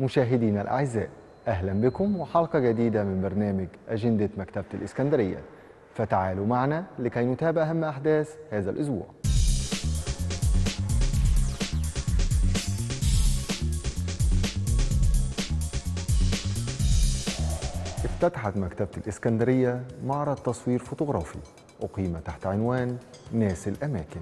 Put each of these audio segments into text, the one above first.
مشاهدينا الأعزاء أهلا بكم وحلقة جديدة من برنامج أجندة مكتبة الإسكندرية فتعالوا معنا لكي نتابع أهم أحداث هذا الأسبوع افتتحت مكتبة الإسكندرية معرض تصوير فوتوغرافي أقيم تحت عنوان ناس الأماكن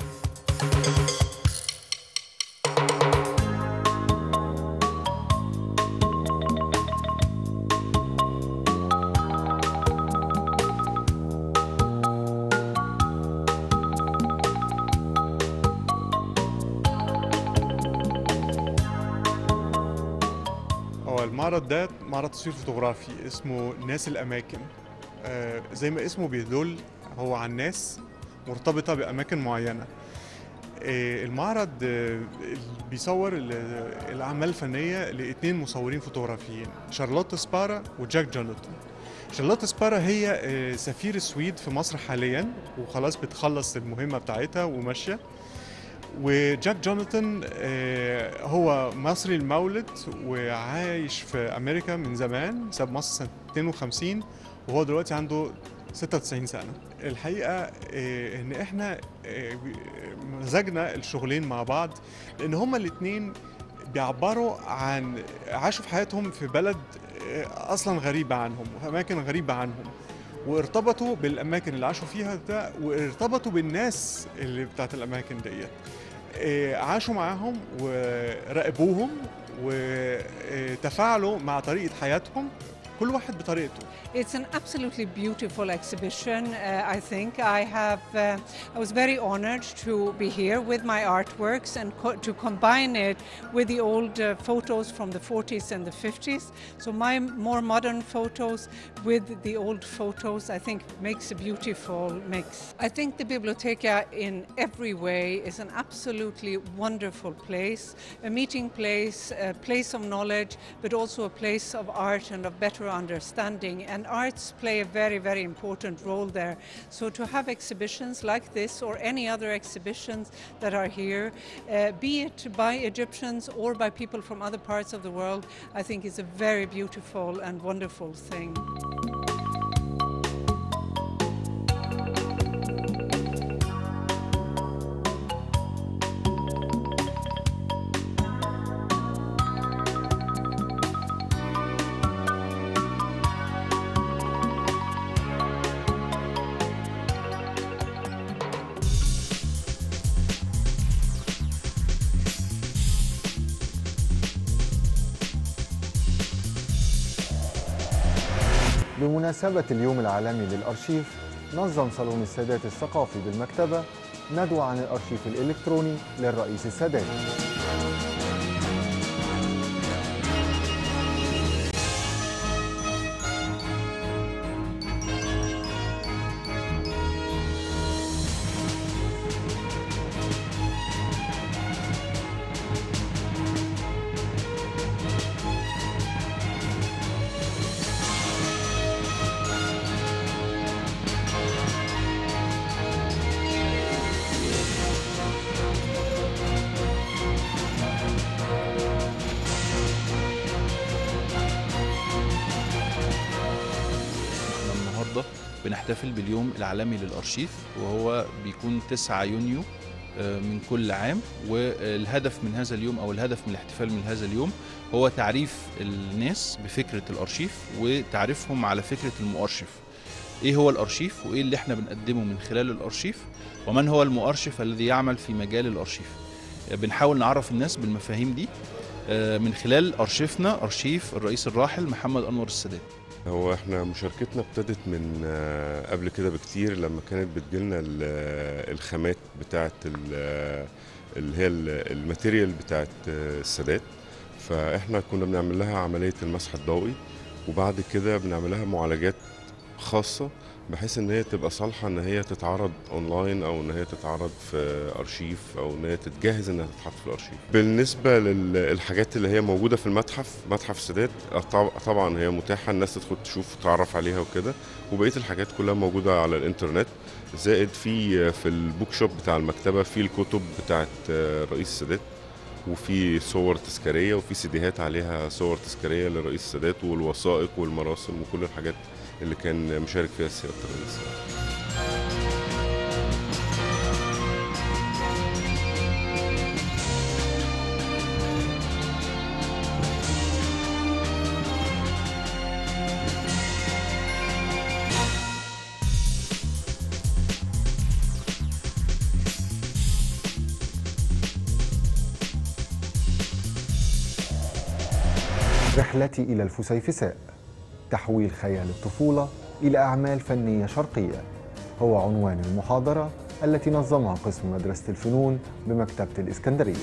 هو المعرض ده معرض تصوير فوتوغرافي اسمه ناس الأماكن آه زي ما اسمه بيدل هو عن ناس مرتبطة بأماكن معينة آه المعرض آه بيصور ال- الأعمال الفنية لاتنين مصورين فوتوغرافيين شارلوت سبارا وجاك جوناثان شارلوت سبارا هي آه سفير السويد في مصر حاليا وخلاص بتخلص المهمة بتاعتها وماشية وجاك جوناثان آه، هو مصري المولد وعايش في امريكا من زمان ساب مصر سنه 52 وهو دلوقتي عنده 96 سنه الحقيقه آه، ان احنا آه، مزجنا الشغلين مع بعض لان هما الاثنين بيعبروا عن عاشوا في حياتهم في بلد آه، اصلا غريبه عنهم وفي اماكن غريبه عنهم وارتبطوا بالاماكن اللي عاشوا فيها ده وارتبطوا بالناس اللي بتاعت الاماكن ديت آه، عاشوا معاهم وراقبوهم وتفاعلوا مع طريقه حياتهم كل واحد بطريقته It's an absolutely beautiful exhibition, uh, I think. I have, uh, I was very honored to be here with my artworks and co- to combine it with the old uh, photos from the 40s and the 50s. So my more modern photos with the old photos, I think makes a beautiful mix. I think the Biblioteca in every way is an absolutely wonderful place, a meeting place, a place of knowledge, but also a place of art and of better understanding. And arts play a very, very important role there. So to have exhibitions like this or any other exhibitions that are here, uh, be it by Egyptians or by people from other parts of the world, I think is a very beautiful and wonderful thing. بمناسبة اليوم العالمي للأرشيف نظم صالون السادات الثقافي بالمكتبة ندوة عن الأرشيف الإلكتروني للرئيس السادات احنا النهارده بنحتفل باليوم العالمي للارشيف وهو بيكون 9 يونيو آه، من كل عام والهدف من هذا اليوم او الهدف من الاحتفال من هذا اليوم هو تعريف الناس بفكره الارشيف وتعريفهم على فكره المؤرشف ايه هو الارشيف وايه اللي احنا بنقدمه من خلال الارشيف ومن هو المؤرشف الذي يعمل في مجال الارشيف آه، بنحاول نعرف الناس بالمفاهيم دي آه، من خلال ارشيفنا ارشيف الرئيس الراحل محمد انور السادات هو احنا مشاركتنا ابتدت من آه، قبل كده بكتير لما كانت بتجيلنا ال- آه، الخامات بتاعت ال- آه، اللي هي ال- الماتيريال بتاعت آه، السادات فاحنا كنا بنعمل لها عملية المسح الضوئي وبعد كده بنعمل لها معالجات خاصة بحيث ان هي تبقى صالحة ان هي تتعرض اونلاين او ان هي تتعرض في ارشيف او ان هي تتجهز انها تتحط في الارشيف بالنسبة للحاجات اللي هي موجودة في المتحف متحف السادات آه، طب- طبعا هي متاحة الناس تدخل تشوف وتتعرف عليها وكده وبقية الحاجات كلها موجودة على الانترنت زائد في في البوك شوب بتاع المكتبة في الكتب بتاعت آه، رئيس السادات وفي صور تذكاريه وفي سيديهات عليها صور تذكاريه لرئيس السادات والوثائق والمراسم وكل الحاجات اللي كان مشارك فيها سياده الرئيس رحلتي إلى الفسيفساء تحويل خيال الطفولة إلى أعمال فنية شرقية هو عنوان المحاضرة التي نظمها قسم مدرسة الفنون بمكتبة الإسكندرية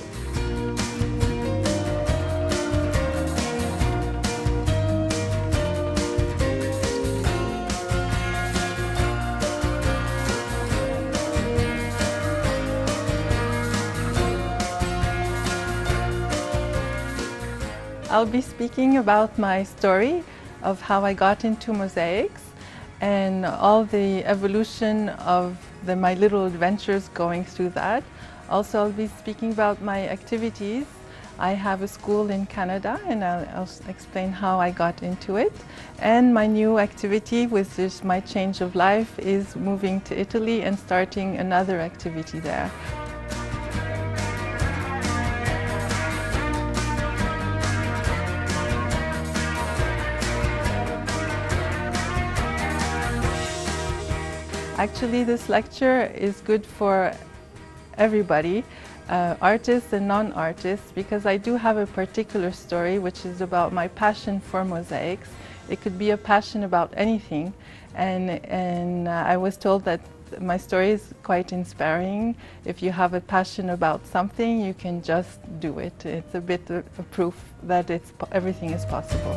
I'll be speaking about my story of how I got into mosaics and all the evolution of the, my little adventures going through that. Also, I'll be speaking about my activities. I have a school in Canada and I'll, I'll explain how I got into it. And my new activity, which is my change of life, is moving to Italy and starting another activity there. Actually, this lecture is good for everybody, uh, artists and non-artists, because I do have a particular story which is about my passion for mosaics. It could be a passion about anything, and, and uh, I was told that my story is quite inspiring. If you have a passion about something, you can just do it. It's a bit of a proof that it's, po- everything is possible.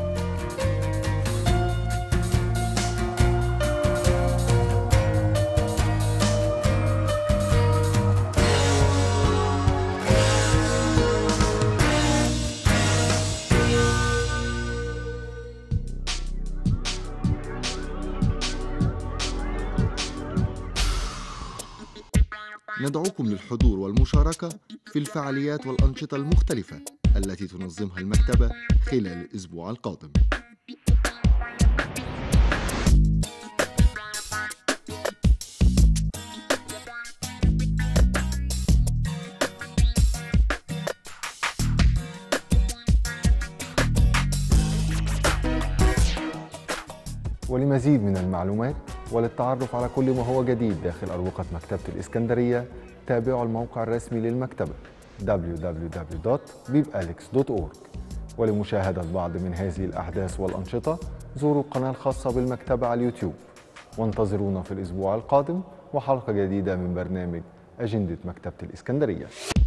ندعوكم للحضور والمشاركة في الفعاليات والأنشطة المختلفة التي تنظمها المكتبة خلال الأسبوع القادم ولمزيد من المعلومات وللتعرف على كل ما هو جديد داخل أروقة مكتبة الإسكندرية تابعوا الموقع الرسمي للمكتبة www.bibalex.org ولمشاهدة بعض من هذه الأحداث والأنشطة زوروا القناة الخاصة بالمكتبة على اليوتيوب وانتظرونا في الأسبوع القادم وحلقة جديدة من برنامج أجندة مكتبة الإسكندرية